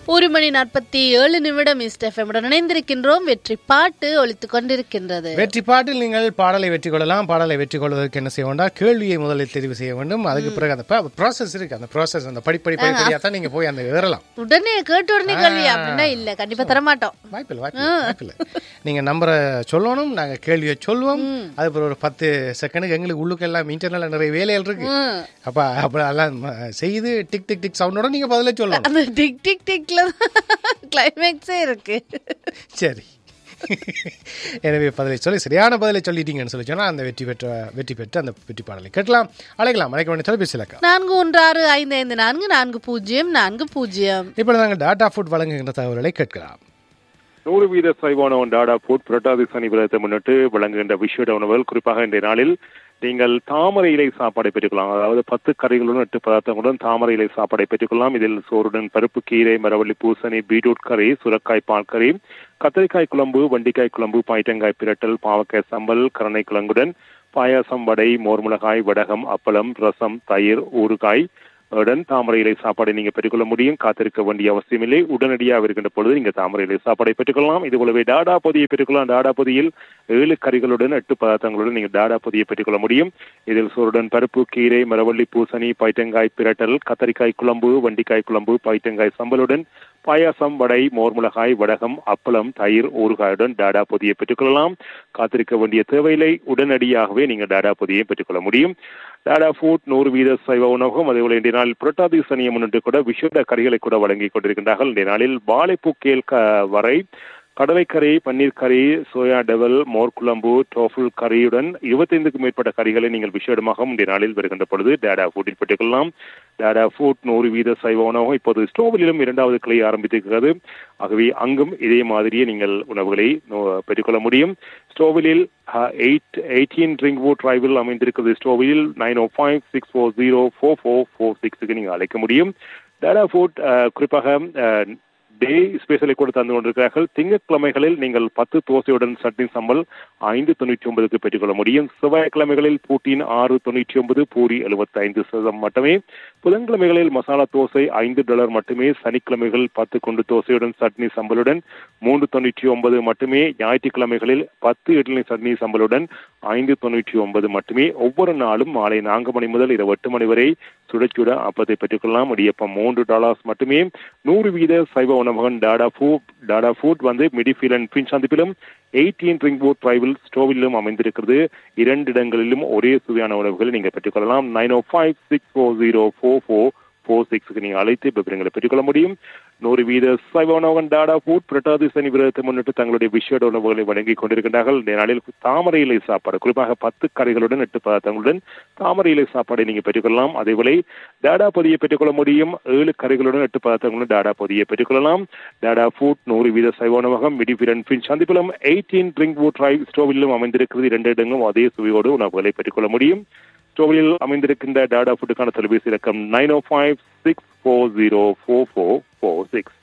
ஒரு மணி நாற்பத்தி ஏழு நிமிடம் இஸ்டெஃபமுடன் இணைந்திருக்கின்றோம் வெற்றி பாட்டு ஒலித்துக் கொண்டிருக்கின்றது வெற்றி பாட்டில் நீங்கள் பாடலை வெற்றி கொள்ளலாம் பாடலை வெற்றி கொள்வதற்கு என்ன செய்ய வேண்டாம் கேள்வியை முதலில் தெரிவு செய்ய வேண்டும் அதுக்கு பிறகு அந்த ப்ராசஸ் இருக்கு அந்த ப்ராசஸ் அந்த படிப்படி படிப்படியாக தான் நீங்க போய் அந்த ஏறலாம் உடனே கேட்டு உடனே கேள்வி அப்படின்னா இல்ல கண்டிப்பா தரமாட்டோம் வாய்ப்பில்லை வாய்ப்பில்லை வாய்ப்பில்லை நீங்க நம்பரை சொல்லணும் நாங்க கேள்வியை சொல்லுவோம் அது பிறகு ஒரு பத்து செகண்டுக்கு எங்களுக்கு உள்ளுக்கு எல்லாம் இன்டர்னல் நிறைய வேலைகள் இருக்கு அப்ப அப்ப எல்லாம் ம- செய்து டிக் டிக் டிக் சவுண்டோட நீங்க பதிலே சொல்லணும் அந்த டிக் டிக் டிக்ல கிளைமேக்ஸே இருக்கு சரி எனவே பதிலை சொல்லி சரியான பதிலை சொல்லிட்டீங்கன்னு சொல்லி சொன்னா அந்த வெற்றி பெற்ற வெற்றி பெற்று அந்த வெற்றி பாடலை கேட்கலாம் அழைக்கலாம் அழைக்க வேண்டிய தொலைபேசி இலக்கம் நான்கு ஒன்று ஆறு ஐந்து ஐந்து நான்கு நான்கு பூஜ்ஜியம் நான்கு பூஜ்ஜியம் இப்பொழுது நாங்கள் டாடா ஃபுட் வழங்குகின்ற தகவல்களை கேட்கலாம் நூறு வீத சைவான டாடா ஃபுட் புரட்டாதி சனி விரதத்தை முன்னிட்டு வழங்குகின்ற விஷேட உணவுகள் குறிப்பாக இன்றைய நாளில் நீங்கள் தாமரை இலை சாப்பாடை பெற்றுக்கொள்ளலாம் அதாவது பத்து கறிகளுடன் எட்டு பதார்த்தங்களுடன் தாமரை இலை சாப்பாடை பெற்றுக்கொள்ளலாம் இதில் சோறுடன் பருப்பு கீரை மரவள்ளி பூசணி பீட்ரூட் கறி சுரக்காய் பால் கறி கத்திரிக்காய் குழம்பு வண்டிக்காய் குழம்பு பாய்ட்டங்காய் பிரட்டல் பாவக்காய் சம்பல் கரணை கிழங்குடன் பாயாசம் வடை மோர்மிளகாய் வடகம் அப்பளம் ரசம் தயிர் ஊறுகாய் உடன் தாமரை இலை சாப்பாடை நீங்க பெற்றுக்கொள்ள முடியும் காத்திருக்க வேண்டிய அவசியமில்லை உடனடியாக இருக்கின்ற பொழுது நீங்க தாமரை இலை சாப்பாடை பெற்றுக்கொள்ளலாம் இது போலவே டாடா பொதியை பெற்றுக்கொள்ளலாம் டாடா பொதியில் ஏழு கறிகளுடன் எட்டு பதார்த்தங்களுடன் நீங்க டாடா பொதியை பெற்றுக்கொள்ள முடியும் இதில் சோறுடன் பருப்பு கீரை மரவள்ளி பூசணி பைட்டங்காய் பிரட்டல் கத்தரிக்காய் குழம்பு வண்டிக்காய் குழம்பு பைட்டங்காய் சம்பலுடன் பாயாசம் வடை மோர்மிளகாய் வடகம் அப்பளம் தயிர் ஊறுகாயுடன் டாடா பொதியை பெற்றுக்கொள்ளலாம் காத்திருக்க வேண்டிய தேவையில்லை உடனடியாகவே நீங்க டாடா பொதியை பெற்றுக்கொள்ள முடியும் டாடா ஃபுட் நூறு வீத சைவ உணவகம் அதேபோல இன்றைய நாள் புரட்டாதி சனியை முன்னிட்டு கூட விஷேட கறிகளை கூட வழங்கி கொண்டிருக்கின்றார்கள் இன்றைய நாளில் வாழைப்பூக்கேல் க வரை கடலைக்கறி பன்னீர் கறி சோயா டெவல் மோர் குழம்பு டோஃபுல் கறியுடன் இருபத்தைந்துக்கும் மேற்பட்ட கறிகளை நீங்கள் விஷேடமாக இன்றைய நாளில் வருகின்ற பொழுது டேடா ஃபுட்டில் பெற்றுக்கொள்ளலாம் டேடா ஃபுட் நூறு வீத சைவ உணவகம் இப்போது ஸ்டோவிலும் இரண்டாவது கிளை ஆரம்பித்திருக்கிறது ஆகவே அங்கும் இதே மாதிரியே நீங்கள் உணவுகளை நோ- பெற்றுக்கொள்ள முடியும் ஸ்டோவிலில் எயிட் எயிட்டீன் ரிங் வுட் டிரைவில் அமைந்திருக்கிறது Stouffville nine O five six four zero four four four சிக்ஸுக்கு நீங்கள் அழைக்க முடியும் டேடா ஃபுட் குறிப்பாக அஹ், டே ஸ்பெஷலை கூட தந்து கொண்டிருக்கிறார்கள் திங்கட்கிழமைகளில் நீங்கள் பத்து தோசையுடன் சட்னி சம்பல் ஐந்து தொண்ணூற்றி ஒன்பதுக்கு பெற்றுக்கொள்ள முடியும் செவ்வாய்க்கிழமைகளில் பூட்டின் ஆறு தொண்ணூற்றி ஒன்பது பூரி எழுபத்தி ஐந்து சதம் மட்டுமே புதன்கிழமைகளில் மசாலா தோசை ஐந்து டாலர் மட்டுமே சனிக்கிழமைகள் பத்து குண்டு தோசையுடன் சட்னி சம்பலுடன் மூன்று தொண்ணூற்றி ஒன்பது மட்டுமே ஞாயிற்றுக்கிழமைகளில் பத்து இட்லி சட்னி சம்பலுடன் ஐந்து தொண்ணூற்றி ஒன்பது மட்டுமே ஒவ்வொரு நாளும் மாலை நான்கு மணி முதல் இரவு எட்டு மணி வரை சுடச்சுட அப்பத்தை பெற்றுக்கொள்ளலாம் இடியப்பம் மூன்று டாலர்ஸ் மட்டுமே நூறு வீத சைவ உணவகம் டாடா ஃபுட் டாடா ஃபுட் வந்து மிடிஃபீல் அண்ட் பின் சந்திப்பிலும் எயிட்டீன் ரிங் போட் டிரைவில் ஸ்டோவிலும் அமைந்திருக்கிறது இரண்டு இடங்களிலும் ஒரே சுவையான உணவுகளை நீங்கள் பெற்றுக்கொள்ளலாம் nine O five six four zero four four four சிக்ஸ்க்கு நீங்கள் அழைத்து விவரங்களை பெற்றுக்கொள்ள முடியும் நூறு வீத சைவ உணவகம் டாடா ஃபுட் பிரட்டாதி சனி விரதத்தை முன்னிட்டு தங்களுடைய விஷேட உணவுகளை வழங்கி கொண்டிருக்கின்றார்கள் இந்த நாளில் தாமரை இலை சாப்பாடு குறிப்பாக பத்து கறிகளுடன் எட்டு பதார்த்தங்களுடன் தாமரை இலை சாப்பாடை நீங்கள் பெற்றுக்கொள்ளலாம் அதேபோல டாடா பொதியை பெற்றுக்கொள்ள முடியும் ஏழு கறிகளுடன் எட்டு பதார்த்தங்களுடன் டாடா பொதியை பெற்றுக்கொள்ளலாம் டாடா ஃபுட் நூறு வீத சைவ உணவகம் மிடிபிரன் பின் சந்திப்பிலும் எயிட்டீன் ட்ரிங்க் வுட் டிரைவ் ஸ்டோவிலும் அமைந்திருக்கிறது இரண்டு இடங்களும் அதே சுவையோடு உணவுகளை பெற்றுக்கொள்ள முடியும் ஸ்டோவிலில் அமைந்திருக்கின்ற டாடா ஃபுட்டுக்கான தொலைபேசி இலக்கம் nine O five six four zero four four four six